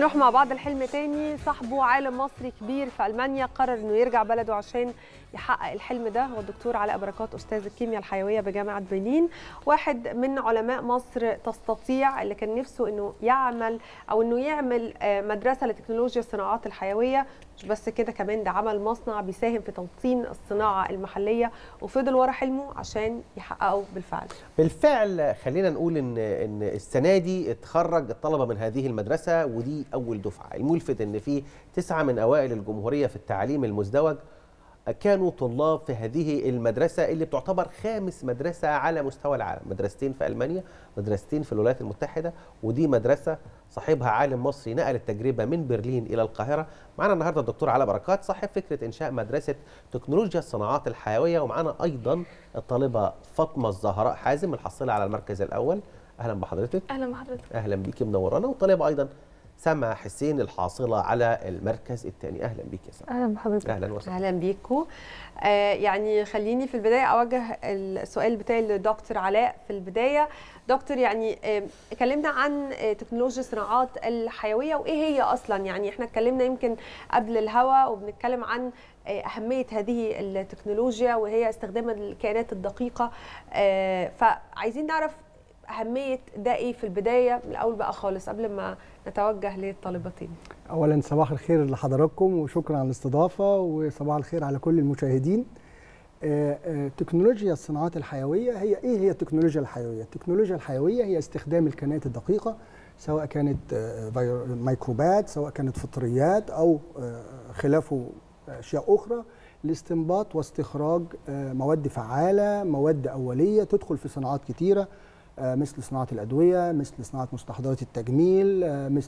ونروح مع بعض الحلم تاني صاحبه عالم مصري كبير في المانيا قرر انه يرجع بلده عشان يحقق الحلم ده هو الدكتور علاء بركات استاذ الكيمياء الحيويه بجامعه برلين واحد من علماء مصر تستطيع اللي كان نفسه انه يعمل او انه يعمل مدرسه لتكنولوجيا الصناعات الحيويه مش بس كده كمان ده عمل مصنع بيساهم في توطين الصناعه المحليه وفضل ورا حلمه عشان يحققه بالفعل بالفعل خلينا نقول ان ان السنه دي اتخرج الطلبه من هذه المدرسه ودي اول دفعه الملفت ان في تسعه من اوائل الجمهوريه في التعليم المزدوج كانوا طلاب في هذه المدرسة اللي بتعتبر خامس مدرسة على مستوى العالم مدرستين في ألمانيا مدرستين في الولايات المتحدة ودي مدرسة صاحبها عالم مصري نقل التجربة من برلين إلى القاهرة معنا النهاردة الدكتور علاء بركات صاحب فكرة إنشاء مدرسة تكنولوجيا الصناعات الحيوية ومعنا أيضا الطالبة فاطمة الزهراء حازم الحاصلة على المركز الأول أهلا بحضرتك أهلا بحضرتك أهلا بيكي منورانا والطالبة أيضا سما حسين الحاصلة على المركز الثاني أهلا بيك يا سما أهلا بحضرتك أهلا وسهلا اهلا بيكم آه يعني خليني في البدايه اوجه السؤال بتاعي لدكتور علاء في البدايه دكتور يعني آه كلمنا عن آه تكنولوجيا الصناعات الحيويه وايه هي اصلا يعني احنا اتكلمنا يمكن قبل الهوا وبنتكلم عن اهميه هذه التكنولوجيا وهي استخدام الكائنات الدقيقه فعايزين نعرف اهميه ده ايه في البدايه من الاول بقى خالص قبل ما نتوجه للطالبتين اولا صباح الخير لحضراتكم وشكرا على الاستضافه وصباح الخير على كل المشاهدين تكنولوجيا الصناعات الحيويه هي ايه هي التكنولوجيا الحيويه التكنولوجيا الحيويه هي استخدام الكائنات الدقيقه سواء كانت ميكروبات سواء كانت فطريات او خلافه اشياء اخرى لاستنباط واستخراج مواد فعاله مواد اوليه تدخل في صناعات كتيره مثل صناعة الأدوية مثل صناعة مستحضرات التجميل مثل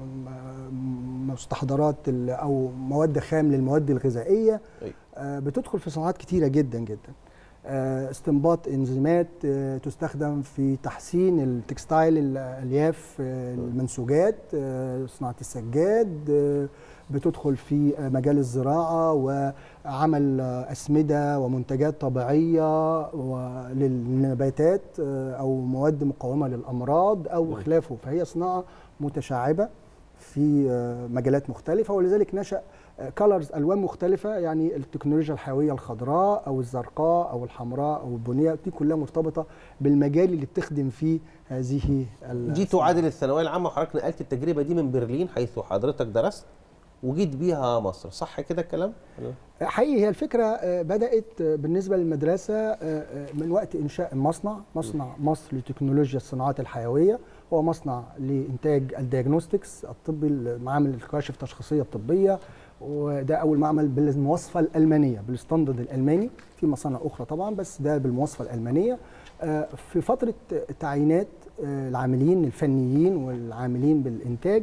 مستحضرات أو مواد خام للمواد الغذائية بتدخل في صناعات كتيرة جدا جدا استنباط انزيمات تستخدم في تحسين التكستايل الالياف المنسوجات صناعه السجاد بتدخل في مجال الزراعه وعمل اسمده ومنتجات طبيعيه للنباتات او مواد مقاومه للامراض او خلافه فهي صناعه متشعبه في مجالات مختلفه ولذلك نشا كالرز الوان مختلفه يعني التكنولوجيا الحيويه الخضراء او الزرقاء او الحمراء او البنيه دي كلها مرتبطه بالمجال اللي بتخدم فيه هذه دي تعادل الثانويه العامه وحضرتك نقلت التجربه دي من برلين حيث حضرتك درست وجيت بيها مصر صح كده الكلام حقيقي هي الفكره بدات بالنسبه للمدرسه من وقت انشاء المصنع مصنع مصر لتكنولوجيا الصناعات الحيويه هو مصنع لانتاج الدياجنوستكس الطبي معامل الكواشف التشخيصيه الطبيه وده اول معمل بالمواصفه الالمانيه بالستاندرد الالماني في مصانع اخرى طبعا بس ده بالمواصفه الالمانيه في فتره تعيينات العاملين الفنيين والعاملين بالانتاج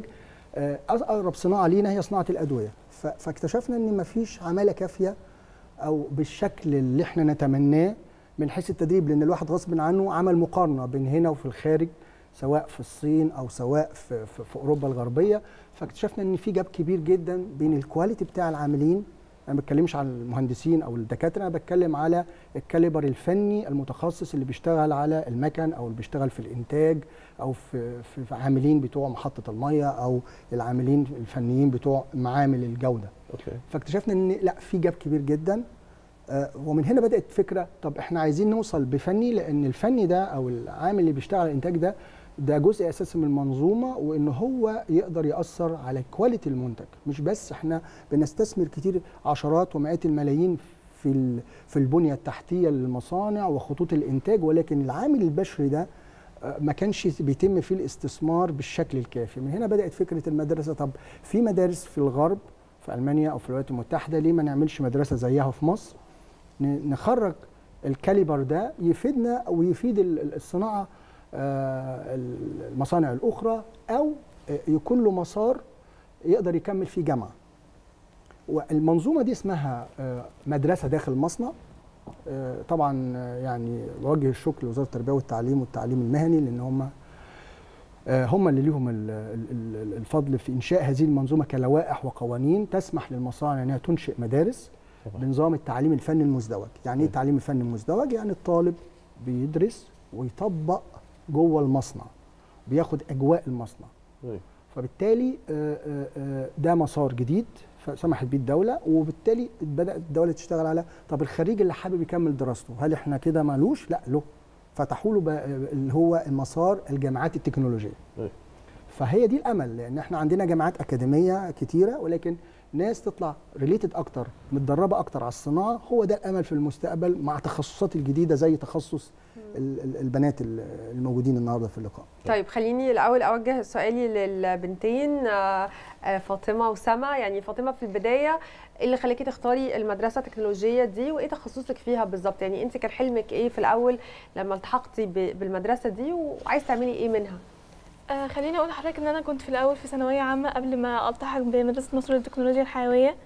اقرب صناعه لينا هي صناعه الادويه فاكتشفنا ان مفيش عماله كافيه او بالشكل اللي احنا نتمناه من حيث التدريب لان الواحد غصب عنه عمل مقارنه بين هنا وفي الخارج سواء في الصين او سواء في, في, في اوروبا الغربيه فاكتشفنا ان في جاب كبير جدا بين الكواليتي بتاع العاملين انا ما بتكلمش عن المهندسين او الدكاتره انا بتكلم على الكاليبر الفني المتخصص اللي بيشتغل على المكن او اللي بيشتغل في الانتاج او في في, في عاملين بتوع محطه الميه او العاملين الفنيين بتوع معامل الجوده أوكي. فاكتشفنا ان لا في جاب كبير جدا آه ومن هنا بدات فكره طب احنا عايزين نوصل بفني لان الفني ده او العامل اللي بيشتغل على الانتاج ده ده جزء اساسي من المنظومه وان هو يقدر ياثر على كواليتي المنتج مش بس احنا بنستثمر كتير عشرات ومئات الملايين في في البنيه التحتيه للمصانع وخطوط الانتاج ولكن العامل البشري ده ما كانش بيتم فيه الاستثمار بالشكل الكافي من هنا بدات فكره المدرسه طب في مدارس في الغرب في المانيا او في الولايات المتحده ليه ما نعملش مدرسه زيها في مصر نخرج الكاليبر ده يفيدنا ويفيد الصناعه المصانع الاخرى او يكون له مسار يقدر يكمل فيه جامعه والمنظومه دي اسمها مدرسه داخل المصنع طبعا يعني بوجه الشكر لوزاره التربيه والتعليم والتعليم المهني لان هم هم اللي ليهم الفضل في انشاء هذه المنظومه كلوائح وقوانين تسمح للمصانع انها تنشئ مدارس بنظام التعليم الفني المزدوج يعني ايه التعليم الفني المزدوج يعني الطالب بيدرس ويطبق جوه المصنع بياخد اجواء المصنع فبالتالي آه، آه، آه، ده مسار جديد فسمحت بيه الدوله وبالتالي بدات الدوله تشتغل على طب الخريج اللي حابب يكمل دراسته هل احنا كده مالوش لا له فتحوا له بقى اللي هو المسار الجامعات التكنولوجيه أيوة. فهي دي الامل لان احنا عندنا جامعات اكاديميه كتيره ولكن ناس تطلع ريليتد اكتر متدربه اكتر على الصناعه هو ده الامل في المستقبل مع تخصصات الجديده زي تخصص ال- ال- البنات ال- الموجودين النهارده في اللقاء طيب خليني الاول اوجه سؤالي للبنتين آه، آه، فاطمه وسما يعني فاطمه في البدايه ايه اللي خلاكي تختاري المدرسه التكنولوجيه دي وايه تخصصك فيها بالظبط يعني انت كان حلمك ايه في الاول لما التحقتي ب- بالمدرسه دي وعايز تعملي ايه منها آه خليني اقول لحضرتك ان انا كنت في الاول في ثانويه عامه قبل ما التحق بمدرسه مصر للتكنولوجيا الحيويه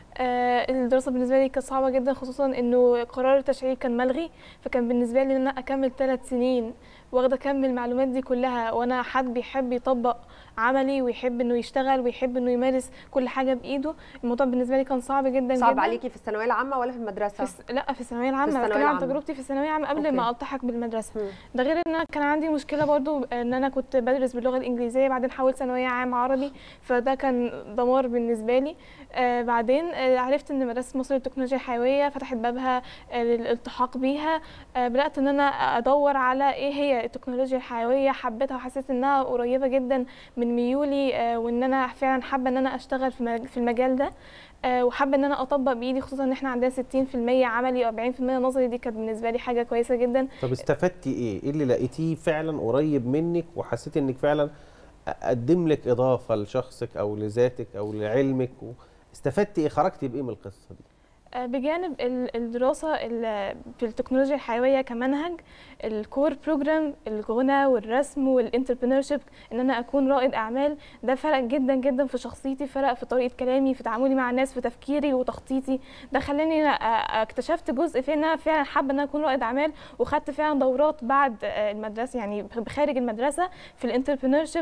آه الدراسه بالنسبه لي كانت صعبه جدا خصوصا انه قرار التشعيب كان ملغي فكان بالنسبه لي ان انا اكمل ثلاث سنين واخده كم المعلومات دي كلها وانا حد بيحب يطبق عملي ويحب انه يشتغل ويحب انه يمارس كل حاجه بايده الموضوع بالنسبه لي كان صعب جدا صعب جدا عليكي في الثانويه العامه ولا في المدرسه في الس... لا في الثانويه العامه الثانوية بتكلم عن العامة. تجربتي في الثانويه العامه قبل أوكي. ما التحق بالمدرسه مم. ده غير ان انا كان عندي مشكله برضو ان انا كنت بدرس باللغه الانجليزيه بعدين حولت ثانويه عام عربي فده كان دمار بالنسبه لي آه بعدين آه عرفت ان مدرسه مصر للتكنولوجيا الحيويه فتحت بابها آه للالتحاق بيها آه بدات ان انا ادور على ايه هي التكنولوجيا الحيويه حبيتها وحسيت انها قريبه جدا من ميولي آه وان انا فعلا حابه ان انا اشتغل في مج- في المجال ده آه، وحابه ان انا اطبق بايدي خصوصا ان احنا عندنا 60% عملي و40% نظري دي كانت بالنسبه لي حاجه كويسه جدا طب استفدتي ايه؟ ايه اللي لقيتيه فعلا قريب منك وحسيتي انك فعلا قدم لك اضافه لشخصك او لذاتك او لعلمك و... استفدتي ايه؟ خرجتي بايه من القصه دي؟ آه، بجانب ال- الدراسة ال- في التكنولوجيا الحيوية كمنهج الكور بروجرام الغنى والرسم والانتربرينورشيب ان انا اكون رائد اعمال ده فرق جدا جدا في شخصيتي فرق في طريقة كلامي في تعاملي مع الناس في تفكيري وتخطيطي ده خلاني أنا أ- اكتشفت جزء في ان انا فعلا حابة ان انا اكون رائد اعمال وخدت فعلا دورات بعد آه، المدرسة يعني بخارج المدرسة في الانتربرينورشيب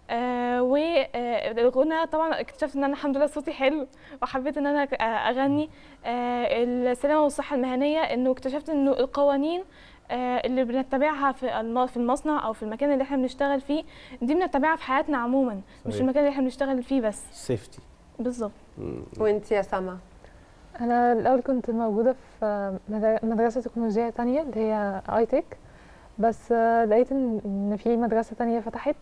والغنى طبعا اكتشفت ان انا الحمد لله صوتي حلو وحبيت ان انا آه، اغني آه، السلامه والصحه المهنيه انه اكتشفت انه القوانين آه، اللي بنتبعها في الم- في المصنع او في المكان اللي احنا بنشتغل فيه دي بنتبعها في حياتنا عموما مش صحيح. المكان اللي احنا بنشتغل فيه بس سيفتي بالظبط وانت يا سما انا الاول كنت موجوده في مدر- مدرسه تكنولوجيه تانية اللي هي اي تك بس آه، لقيت ان إن في مدرسه تانية فتحت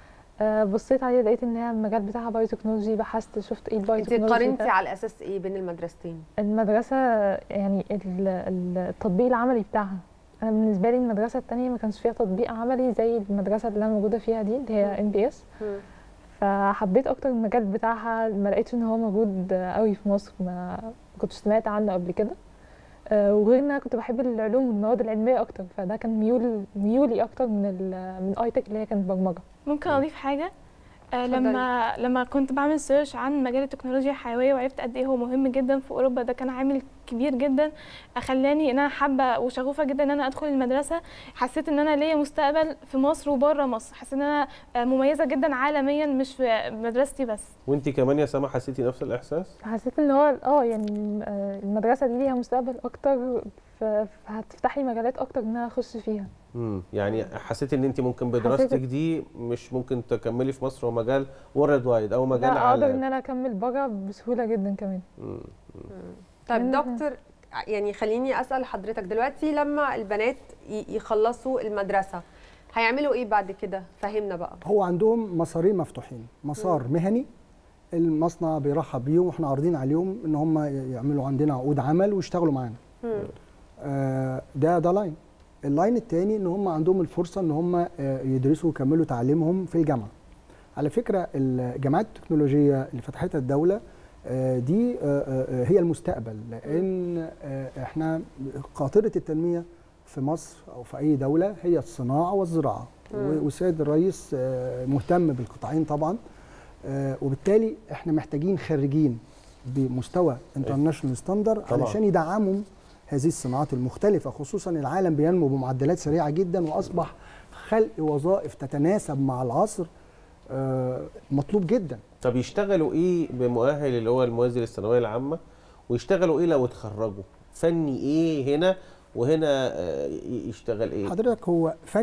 آه، بصيت عليها لقيت ان هي المجال بتاعها بايو تكنولوجي بحثت شفت ايه البايو انت تكنولوجي قارنتي ده. على اساس ايه بين المدرستين المدرسه يعني ال- ال- التطبيق العملي بتاعها انا بالنسبه لي المدرسه التانية ما كانش فيها تطبيق عملي زي المدرسه اللي انا موجوده فيها دي اللي هي ام بي اس مم. فحبيت اكتر المجال بتاعها ما لقيتش ان هو موجود قوي في مصر ما كنتش سمعت عنه قبل كده آه، وغير ان انا كنت بحب العلوم والمواد العلميه اكتر فده كان ميول ميولي اكتر من ال- من اي تك اللي هي كانت برمجه ممكن اضيف حاجه آه، اتفضلي. لما لما كنت بعمل سيرش عن مجال التكنولوجيا الحيويه وعرفت قد ايه هو مهم جدا في اوروبا ده كان عامل كبير جدا خلاني ان انا حابه وشغوفه جدا ان انا ادخل المدرسه حسيت ان انا ليا مستقبل في مصر وبره مصر حسيت ان انا آه، مميزه جدا عالميا مش في مدرستي بس وانت كمان يا سما حسيتي نفس الاحساس؟ فحسيت ان هو اه يعني آه، المدرسه دي ليها مستقبل اكتر ف- فهتفتح لي مجالات اكتر ان انا اخش فيها امم يعني حسيتي ان انت ممكن بدراستك حسيت- دي مش ممكن تكملي في مصر ومجال وورلد وايد او مجال لا اقدر ان عالمي انا اكمل بره بسهوله جدا كمان مم. طيب من- دكتور يعني خليني اسال حضرتك دلوقتي لما البنات ي- يخلصوا المدرسه هيعملوا ايه بعد كده فهمنا بقى هو عندهم مسارين مفتوحين مسار مهني المصنع بيرحب بيهم واحنا عارضين عليهم ان هم يعملوا عندنا عقود عمل ويشتغلوا معانا مم. آه، ده ده لاين اللاين الثاني ان هم عندهم الفرصه ان هم آه، يدرسوا ويكملوا تعليمهم في الجامعه على فكره الجامعات التكنولوجيه اللي فتحتها الدوله آه، دي آه، آه، هي المستقبل لان آه، احنا قاطره التنميه في مصر او في اي دوله هي الصناعه والزراعه مم. والسيد الرئيس آه، مهتم بالقطاعين طبعا آه، وبالتالي احنا محتاجين خريجين بمستوى انترناشونال ستاندر طبعاً. علشان يدعموا هذه الصناعات المختلفة خصوصا العالم بينمو بمعدلات سريعة جدا وأصبح خلق وظائف تتناسب مع العصر آه، مطلوب جدا طب يشتغلوا ايه بمؤهل اللي هو الموازي للثانويه العامه ويشتغلوا ايه لو اتخرجوا فني ايه هنا وهنا آه، ي- يشتغل ايه حضرتك هو فني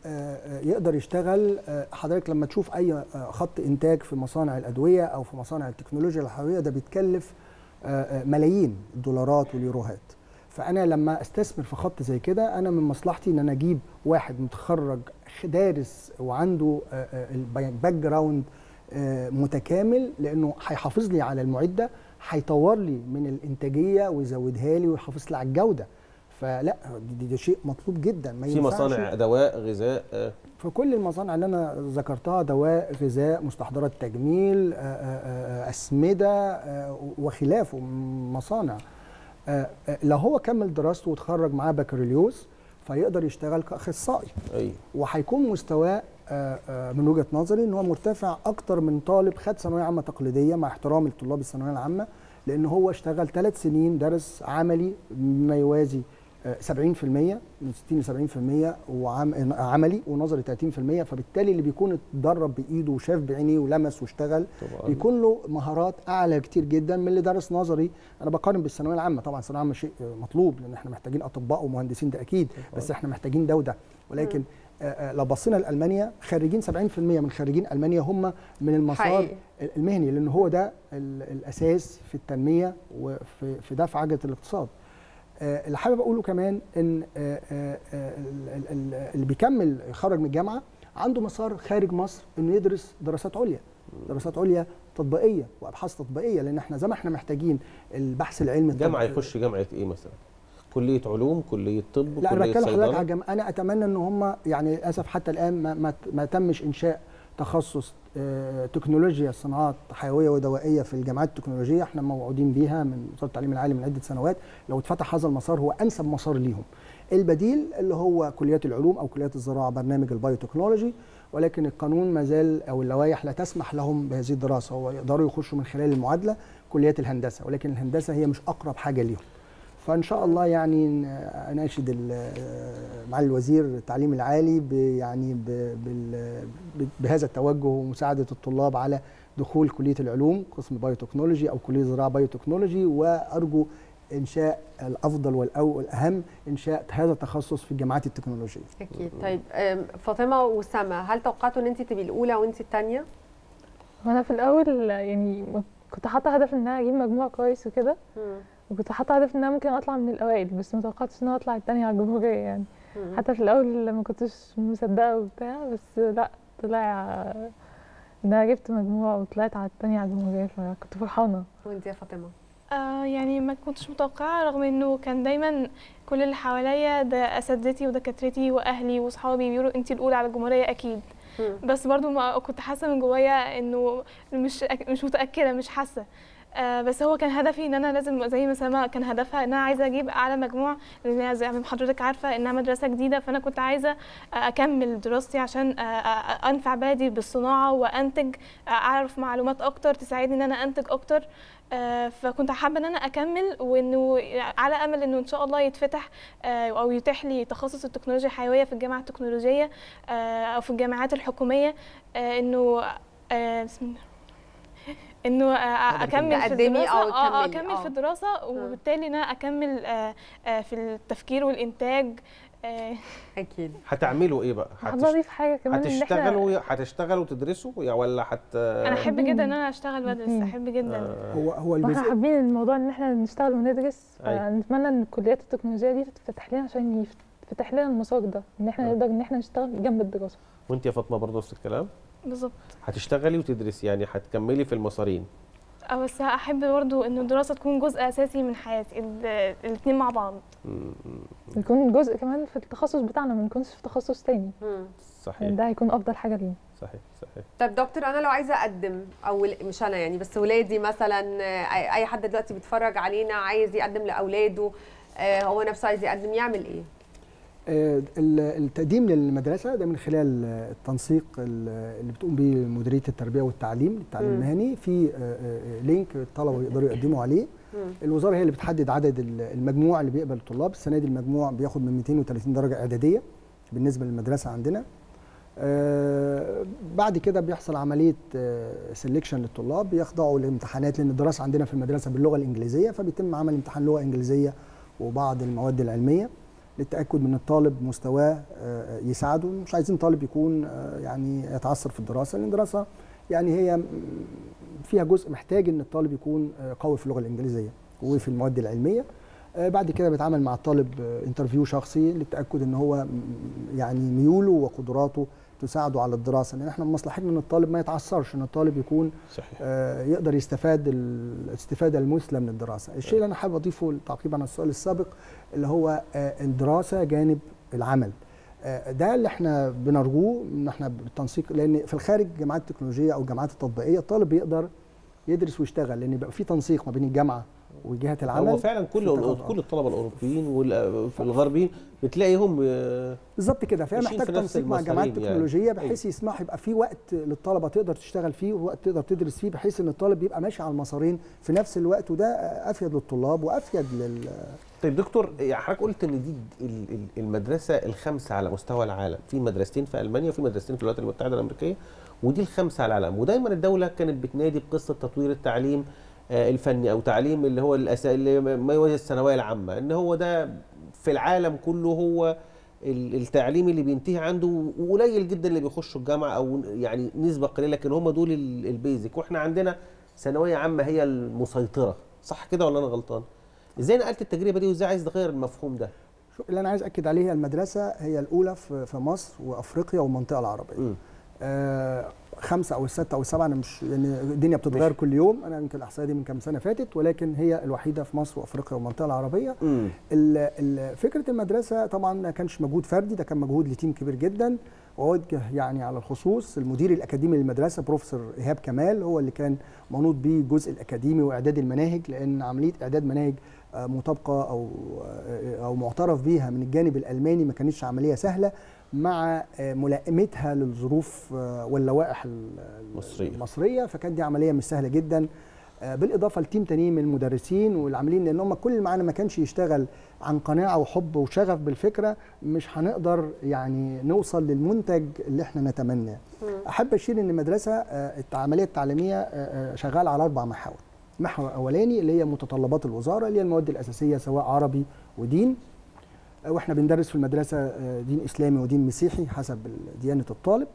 آه، يقدر يشتغل آه، حضرتك لما تشوف اي آه، خط انتاج في مصانع الادويه او في مصانع التكنولوجيا الحيويه ده بيتكلف آه، آه، ملايين الدولارات واليوروهات فانا لما استثمر في خط زي كده انا من مصلحتي ان انا اجيب واحد متخرج دارس وعنده آه، آه، الباك جراوند آه، متكامل لانه هيحافظ لي على المعده هيطور لي من الانتاجيه ويزودها لي ويحافظ لي على الجوده فلا دي, دي شيء مطلوب جدا ما في ينفعش مصانع دواء غذاء آه، في كل المصانع اللي انا ذكرتها دواء غذاء مستحضرات تجميل آه، آه، آه، اسمده آه، وخلافه من مصانع آه، آه، لو هو كمل دراسته وتخرج معاه بكالوريوس فيقدر يشتغل كاخصائي ايوه وهيكون مستواه آه، آه، من وجهه نظري ان هو مرتفع اكتر من طالب خد ثانويه عامه تقليديه مع احترامي لطلاب الثانويه العامه لان هو اشتغل ثلاث سنين درس عملي ما يوازي آه، 70% من 60 ل 70% وعملي ونظري 30% فبالتالي اللي بيكون اتدرب بايده وشاف بعينيه ولمس واشتغل طبعا بيكون له مهارات اعلى كتير جدا من اللي درس نظري انا بقارن بالثانويه العامه طبعا الثانويه العامه شيء مطلوب لان احنا محتاجين اطباء ومهندسين ده اكيد بس احنا محتاجين ده وده ولكن آه، آه، لو بصينا لالمانيا خريجين 70% من خريجين المانيا هم من المسار حقيقي. المهني لان هو ده ال- الاساس في التنميه وفي في دفع عجله الاقتصاد آه، اللي حابب اقوله كمان ان آه، آه، آه، ال- ال- ال- اللي بيكمل يخرج من الجامعه عنده مسار خارج مصر انه يدرس دراسات عليا دراسات عليا تطبيقيه وابحاث تطبيقيه لان احنا زي ما احنا محتاجين البحث العلمي جامعه التطبيقي- يخش جامعه ايه مثلا كليه علوم كليه طب لا انا كليه بتكلم حضرتك على صيدله الجامعة. انا اتمنى ان هم يعني للاسف حتى الان ما, ما, ما تمش انشاء تخصص آه، تكنولوجيا صناعات حيويه ودوائيه في الجامعات التكنولوجيه احنا موعودين بيها من وزاره التعليم العالي من عده سنوات لو اتفتح هذا المسار هو انسب مسار ليهم البديل اللي هو كليات العلوم او كليات الزراعه برنامج البايوتكنولوجي ولكن القانون ما زال او اللوائح لا تسمح لهم بهذه الدراسه هو يقدروا يخشوا من خلال المعادله كليات الهندسه ولكن الهندسه هي مش اقرب حاجه ليهم فان شاء الله يعني ن- اناشد ال- معالي الوزير التعليم العالي ب- يعني ب- بال- ب- بهذا التوجه ومساعده الطلاب على دخول كليه العلوم قسم بايوتكنولوجي او كليه زراعه بايوتكنولوجي وارجو انشاء الافضل والأو والاهم انشاء هذا التخصص في الجامعات التكنولوجيه اكيد طيب آم، فاطمه وسما هل توقعتوا ان انت تبقي الاولى وانت الثانيه وانا في الاول يعني ما- كنت حاطه هدف ان انا اجيب مجموع كويس وكده وكنت حاطه هدف ان انا ممكن اطلع من الاوائل بس ما توقعتش ان انا اطلع التانية على الجمهوريه يعني حتى في الاول ما كنتش مصدقه وبتاع بس لا طلع ان انا جبت مجموع وطلعت على التانية على الجمهوريه فكنت فرحانه وانت يا فاطمه آه يعني ما كنتش متوقعة رغم انه كان دايما كل اللي حواليا ده اساتذتي ودكاترتي واهلي واصحابي بيقولوا انت الاولى على الجمهورية اكيد مم. بس برضو ما كنت حاسة من جوايا انه مش أك- مش متأكدة مش حاسة آه بس هو كان هدفي ان انا لازم زي ما سما كان هدفها ان انا عايزه اجيب اعلى مجموع لان أنا زي ما حضرتك عارفه انها مدرسه جديده فانا كنت عايزه آه، اكمل دراستي عشان آه، آه، انفع بلدي بالصناعه وانتج آه، اعرف معلومات اكتر تساعدني ان انا انتج اكتر آه، فكنت حابه ان انا اكمل وانه على امل انه ان شاء الله يتفتح آه، او يتيح لي تخصص التكنولوجيا الحيويه في الجامعه التكنولوجيه آه، او في الجامعات الحكوميه آه، انه آه، بسم الله انه آه، اكمل في تقدمي الدراسه أو اه آه، تكملي، اكمل آه. في الدراسه وبالتالي ان انا اكمل آه، آه، في التفكير والانتاج آه، اكيد هتعملوا ايه بقى حابه هتش... اضيف حاجه كمان ان احنا هتشتغلوا هتشتغلوا تدرسوا يا ولا هت انا احب حابين- جدا ان انا اشتغل وادرس مم. احب جدا آه، هو هو ما احنا الجزء حابين الموضوع ان احنا نشتغل وندرس أيوة. فنتمنى ان الكليات التكنولوجيه دي تتفتح لنا عشان يفتح لنا المسار ده ان احنا آه. نقدر ان احنا نشتغل جنب الدراسه وانت يا فاطمه برضه نفس الكلام بالظبط هتشتغلي وتدرسي يعني هتكملي في المسارين آه، بس احب برضو ان الدراسه تكون جزء اساسي من حياتي الاثنين مع بعض مم، يكون جزء كمان في التخصص بتاعنا ما نكونش في تخصص تاني مم. صحيح ده هيكون افضل حاجه لينا صحيح صحيح طب دكتور انا لو عايزه اقدم او ول- مش انا يعني بس ولادي مثلا آه، اي أي حد دلوقتي بيتفرج علينا عايز يقدم لاولاده آه، هو نفسه عايز يقدم يعمل ايه آه، ال- التقديم للمدرسه ده من خلال آه، التنسيق ال- اللي بتقوم به مديريه التربيه والتعليم التعليم مم. المهني في آه، آه، لينك الطلبه يقدروا يقدموا عليه مم. الوزاره هي اللي بتحدد عدد ال- المجموع اللي بيقبل الطلاب السنه دي المجموع بياخد من 230 درجه اعداديه بالنسبه للمدرسه عندنا آه، بعد كده بيحصل عمليه سelection للطلاب بيخضعوا لامتحانات لان الدراسه عندنا في المدرسه باللغه الانجليزيه فبيتم عمل امتحان لغه انجليزيه وبعض المواد العلميه للتاكد من الطالب مستواه آه، يساعده مش عايزين طالب يكون آه، يعني يتعثر في الدراسه لان الدراسه يعني هي م- فيها جزء محتاج ان الطالب يكون آه، قوي في اللغه الانجليزيه وفي المواد العلميه آه، بعد كده بيتعامل مع الطالب آه، انترفيو شخصي للتاكد ان هو م- يعني ميوله وقدراته تساعده على الدراسه لان احنا من مصلحتنا ان الطالب ما يتعثرش ان الطالب يكون صحيح آه، يقدر يستفاد ال- الاستفاده المثلى من الدراسه الشيء اللي انا حابب اضيفه تعقيبا على السؤال السابق اللي هو آه، الدراسه جانب العمل آه، ده اللي احنا بنرجوه ان احنا بالتنسيق لان في الخارج الجامعات التكنولوجيه او الجامعات التطبيقيه الطالب بيقدر يدرس ويشتغل لان يبقى في تنسيق ما بين الجامعه وجهات العمل هو فعلا كل في التطبيق. كل الطلبه الاوروبيين والغربيين بتلاقيهم آه، بالظبط كده فهي ماشيين محتاج في نفس تنسيق مع الجامعات المسارين يعني. التكنولوجيه بحيث يسمح يبقى في وقت للطلبه تقدر تشتغل فيه ووقت تقدر تدرس فيه بحيث ان الطالب يبقى ماشي على المسارين في نفس الوقت وده افيد للطلاب وافيد لل طيب دكتور يعني حضرتك قلت ان دي ال- ال- المدرسه الخامسه على مستوى العالم في مدرستين في المانيا وفي مدرستين في الولايات المتحده الامريكيه ودي الخامسه على العالم ودايما الدوله كانت بتنادي بقصه تطوير التعليم آه، الفني او تعليم اللي هو الأس... اللي ما يوازي الثانويه العامه ان هو ده في العالم كله هو ال- التعليم اللي بينتهي عنده وقليل جدا اللي بيخشوا الجامعه او يعني نسبه قليله لكن هم دول ال- البيزك واحنا عندنا ثانويه عامه هي المسيطره صح كده ولا انا غلطان؟ ازاي نقلت التجربه دي وازاي عايز تغير المفهوم ده؟ شو- اللي انا عايز اكد عليه هي المدرسه هي الاولى في في مصر وافريقيا والمنطقه العربيه مم. آه خمسه او السته او السبعه انا مش يعني الدنيا بتتغير مش- كل يوم انا يمكن الاحصائيه دي من كام سنه فاتت ولكن هي الوحيده في مصر وافريقيا والمنطقه العربيه امم ال- ال- فكره المدرسه طبعا ما كانش مجهود فردي ده كان مجهود لتيم كبير جدا ووجه يعني على الخصوص المدير الاكاديمي للمدرسه بروفيسور ايهاب كمال هو اللي كان منوط بيه الجزء الاكاديمي واعداد المناهج لان عمليه اعداد مناهج آه، مطابقه او آه، او معترف بيها من الجانب الالماني ما كانتش عمليه سهله مع آه، ملائمتها للظروف آه، واللوائح ال- مصرية. المصريه فكانت دي عمليه مش سهله جدا آه، بالاضافه لتيم تاني من المدرسين والعاملين لان هم كل اللي معانا ما كانش يشتغل عن قناعه وحب وشغف بالفكره مش هنقدر يعني نوصل للمنتج اللي احنا نتمناه. احب اشير ان المدرسه آه، العمليه التعليميه آه، آه، شغاله على اربع محاور. محور اولاني اللي هي متطلبات الوزاره اللي هي المواد الاساسيه سواء عربي ودين آه، واحنا بندرس في المدرسه آه، دين اسلامي ودين مسيحي حسب ديانه الطالب.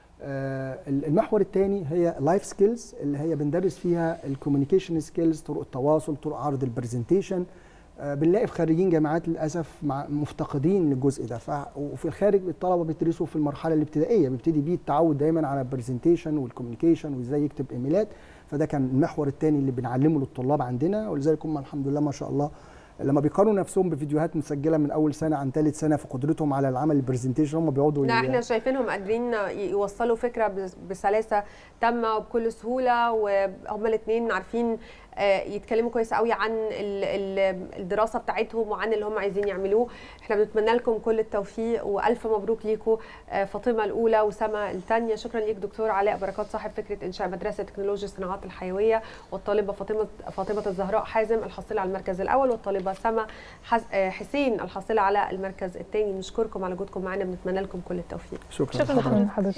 آه، المحور الثاني هي لايف سكيلز اللي هي بندرس فيها الكوميونيكيشن سكيلز طرق التواصل طرق عرض البرزنتيشن آه، بنلاقي في خريجين جامعات للاسف مع مفتقدين للجزء ده ف... وفي الخارج الطلبه بيدرسوا في المرحله الابتدائيه بيبتدي بيه التعود دايما على البرزنتيشن والكوميونيكيشن وازاي يكتب ايميلات فده كان المحور الثاني اللي بنعلمه للطلاب عندنا ولذلك هم الحمد لله ما شاء الله لما بيقارنوا نفسهم بفيديوهات مسجله من اول سنه عن ثالث سنه في قدرتهم على العمل البرزنتيشن هم بيقعدوا لا ي- احنا شايفينهم قادرين يوصلوا فكره بس- بسلاسه تامه وبكل سهوله وهما الاثنين عارفين آه، يتكلموا كويس قوي عن ال- ال- الدراسه بتاعتهم وعن اللي هم عايزين يعملوه احنا بنتمنى لكم كل التوفيق والف مبروك ليكم آه، فاطمه الاولى وسما الثانيه شكرا ليك دكتور علاء بركات صاحب فكره انشاء مدرسه تكنولوجيا الصناعات الحيويه والطالبه فاطمه فاطمه الزهراء حازم الحاصله على المركز الاول والطالبه سما حز- آه، حسين الحاصله على المركز الثاني نشكركم على وجودكم معنا بنتمنى لكم كل التوفيق شكرا شكرا لحضرتك. لحضرتك حضرتك